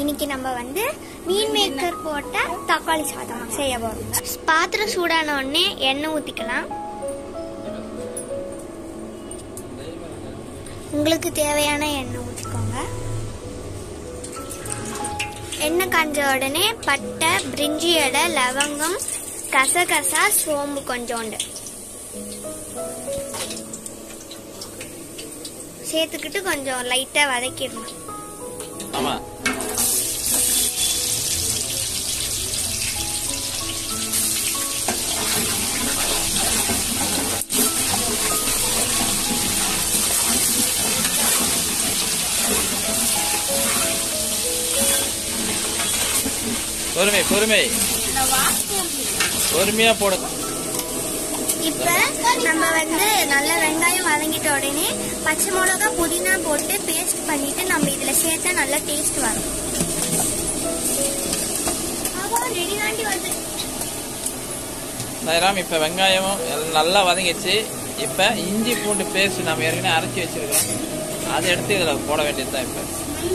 இன்னைக்கு நம்ம வந்து மீன் மேக்கர் போட்ட தக்காளி சாதம் செய்ய போறோம் பாத்திரம் சூடான உடனே எண்ணெய் ஊத்திக்கலாம் உங்களுக்கு தேவையான எண்ணெய் ஊற்றிக்கோங்க எண்ணெய் காஞ்ச உடனே பட்டை பிரிஞ்சி எடை லவங்கம் கசகசா சோம்பு கொஞ்சோண்டு சேர்த்துக்கிட்டு கொஞ்சம் லைட்டாக வதக்கிடணும் ஆமா பொறுமை பொறுமை பொறுமையா போடுங்க இப்போ நம்ம வந்து நல்ல வெங்காயம் வதங்கிட்ட உடனே பச்சை மிளகா புதினா போட்டு பேஸ்ட் பண்ணிட்டு நம்ம இதில் சேர்த்தா நல்லா டேஸ்ட் வரும் ரெடி தாண்டி வருது சாய்ராம் இப்ப வெங்காயமும் எல்லாம் நல்லா வதங்கிடுச்சு இப்ப இஞ்சி பூண்டு பேஸ்ட் நம்ம ஏற்கனவே அரைச்சி வச்சிருக்கோம் அதை எடுத்து இதுல போட வேண்டியதுதான் இப்ப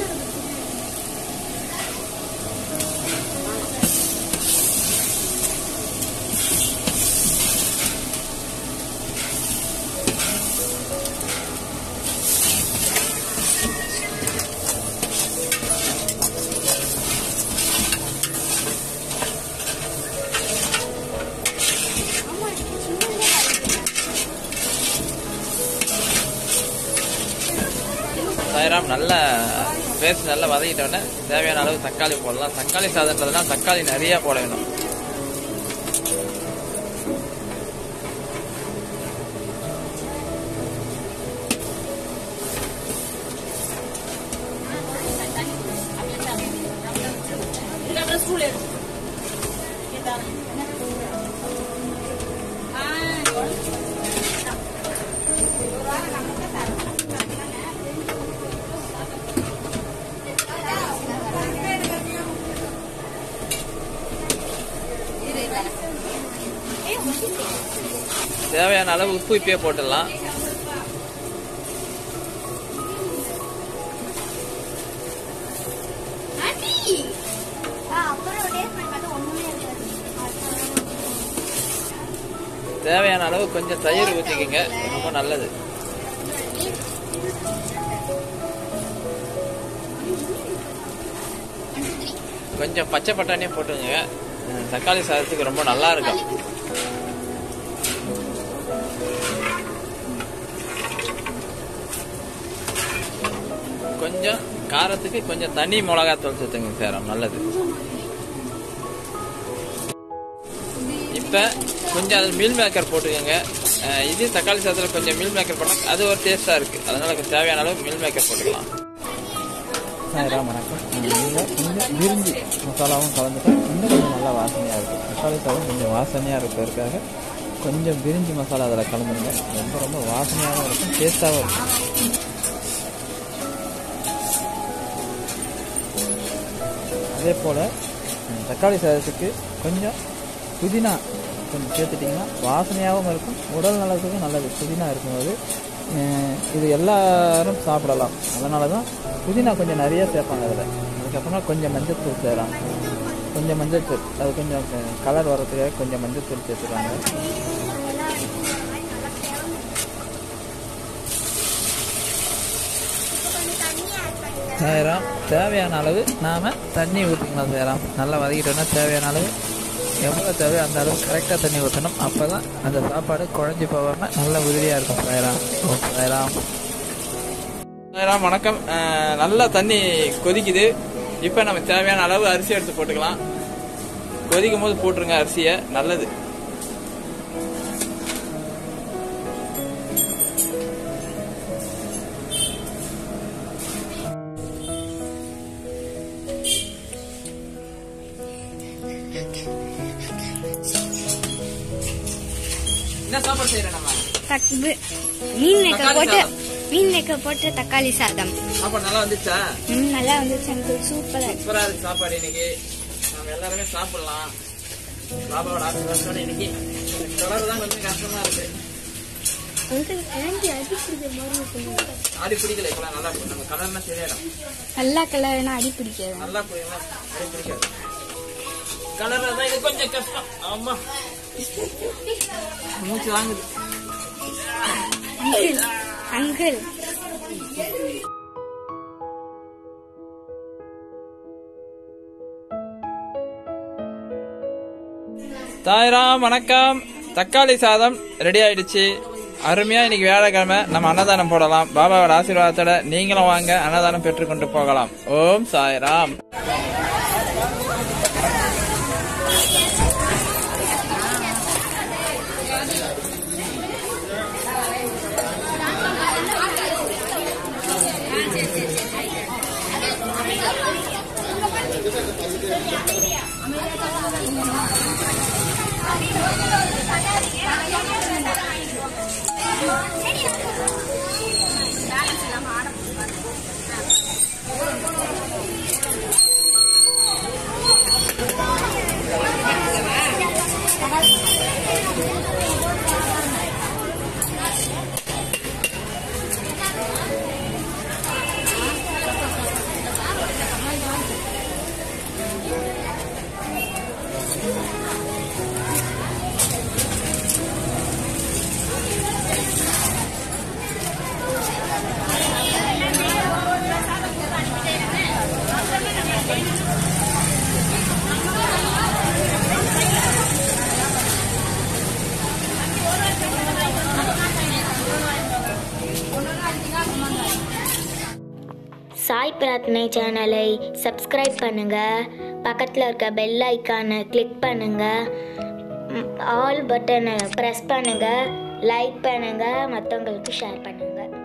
சாய்ராம் நல்ல பேஸ்ட் நல்லா வதக்கிட்டோன்னே தேவையான அளவு தக்காளி போடலாம் தக்காளி சாதன்றதுனா தக்காளி நிறைய போட வேணும் தேவையான அளவு உப்பு இப்பயே போட்டுடலாம் அப்புறம் டேஸ்ட் பண்ணி பார்த்தா ஒன்றுமே தேவையான அளவு கொஞ்சம் தயிர் ஊற்றிக்கிங்க ரொம்ப நல்லது கொஞ்சம் பச்சை பட்டாணியும் போட்டுங்க அஹ் தக்காளி சாதத்துக்கு ரொம்ப நல்லா இருக்கும் கொஞ்சம் காரத்துக்கு கொஞ்சம் தனி மிளகாத்தூள் சேர்த்துங்க சேரம் நல்லது இப்போ கொஞ்சம் அது மீல் மேக்கர் போட்டுக்கோங்க அஹ் இது தக்காளி சாதத்தில் கொஞ்சம் மீல் மேக்கர் போட்டால் அது ஒரு டேஸ்ட்டாக இருக்குது அதனால கொஞ்சம் தேவையான அளவு மீல் மேக்கர் போட்டுக்கலாம் ராம் வணக்கம் இதில் கொஞ்சம் விரிஞ்சி மசாலாவும் கலந்துட்டா இன்னும் கொஞ்சம் நல்லா வாசனையாக இருக்கும் தக்காளி சாதம் கொஞ்சம் வாசனையாக இருக்கிறதுக்காக கொஞ்சம் விரிஞ்சி மசாலா அதில் கலந்துருங்க ரொம்ப ரொம்ப வாசனையாகவும் இருக்கும் டேஸ்ட்டாகவும் இருக்கும் அதே போல் தக்காளி சாதத்துக்கு கொஞ்சம் புதினா கொஞ்சம் சேர்த்துட்டிங்கன்னா வாசனையாகவும் இருக்கும் உடல் நலத்துக்கும் நல்லது புதினா இருக்கும்போது அஹ் இது எல்லாரும் சாப்பிடலாம் அதனால தான் புதினா கொஞ்சம் நிறைய சேர்ப்பாங்க அதில் அதுக்கப்புறமா கொஞ்சம் மஞ்சத்தூள் சேரலாம் கொஞ்சம் மஞ்சத்தூள் அது கொஞ்சம் கலர் வர்றதுக்காக கொஞ்சம் மஞ்சத்தூள் சேர்த்துக்காங்க சேரம் தேவையான அளவு நாம் தண்ணி ஊற்றிக்கலாம் சேரம் நல்லா வதக்கிட்டோன்னா தேவையான அளவு எவ்வளோ தேவையோ அந்த அளவு கரெக்டாக தண்ணி ஊற்றணும் அப்போ தான் அந்த சாப்பாடு குழஞ்சி போகாமல் நல்ல உறுதியாக இருக்கும் சேரம் ஓகே சேரம் ராம் வணக்கம் அஹ் நல்லா தண்ணி கொதிக்குது இப்போ நம்ம தேவையான அளவு அரிசி எடுத்து போட்டுக்கலாம் கொதிக்கும் போது போட்டுருங்க அரிசியை நல்லது என்ன சாப்பாடு செய்யறேன் நம்ம தக்- வி- மீன் மேக்கர் தக்காளி போட்டு சாதம். மீன் மேக்கர் போட்டு தக்காளி சாதம் சாப்பாடு நல்லா வந்துச்சா ம், நல்லா வந்துச்சு எனக்கு சூப்பரா இருக்கு சூப்பரா இருக்கு சாப்பாடு இன்னைக்கு நம்ம எல்லாருமே சாப்பிடலாம் பாபாவோட ஆசீர்வாதத்தோட இன்னைக்கு கலர் தான் கொஞ்சம் கஷ்டமா இருக்கு அடி பிடிக்கல இப்பெல்லாம் நல்லா இருக்கும். நம்ம கலர்லாம் சரியாயிடும் நல்லா கலர்னா அடி பிடிக்காது நல்லா புரியுமா அடி பிடிக்காது கலர் தான் இது கொஞ்சம் கஷ்டம் ஆமா மூச்சு வாங்குது அங்கிள் அங்கிள் தாய்ராம் வணக்கம் தக்காளி சாதம் ரெடி ஆயிடுச்சு அருமையா இன்னைக்கு வியாழக்கிழமை நம்ம அன்னதானம் போடலாம் பாபாவோட ஆசீர்வாதத்தோட நீங்களும் வாங்க அன்னதானம் பெற்றுக்கொண்டு போகலாம் ஓம் சாய்ராம் சாய் பிரார்த்தனை சேனலை சப்ஸ்கிரைப் பண்ணுங்க பக்கத்தில் இருக்க பெல் ஐக்கானை கிளிக் பண்ணுங்க ம், ஆல் பட்டனை ப்ரெஸ் பண்ணுங்க லைக் பண்ணுங்க மற்றவங்களுக்கு ஷேர் பண்ணுங்க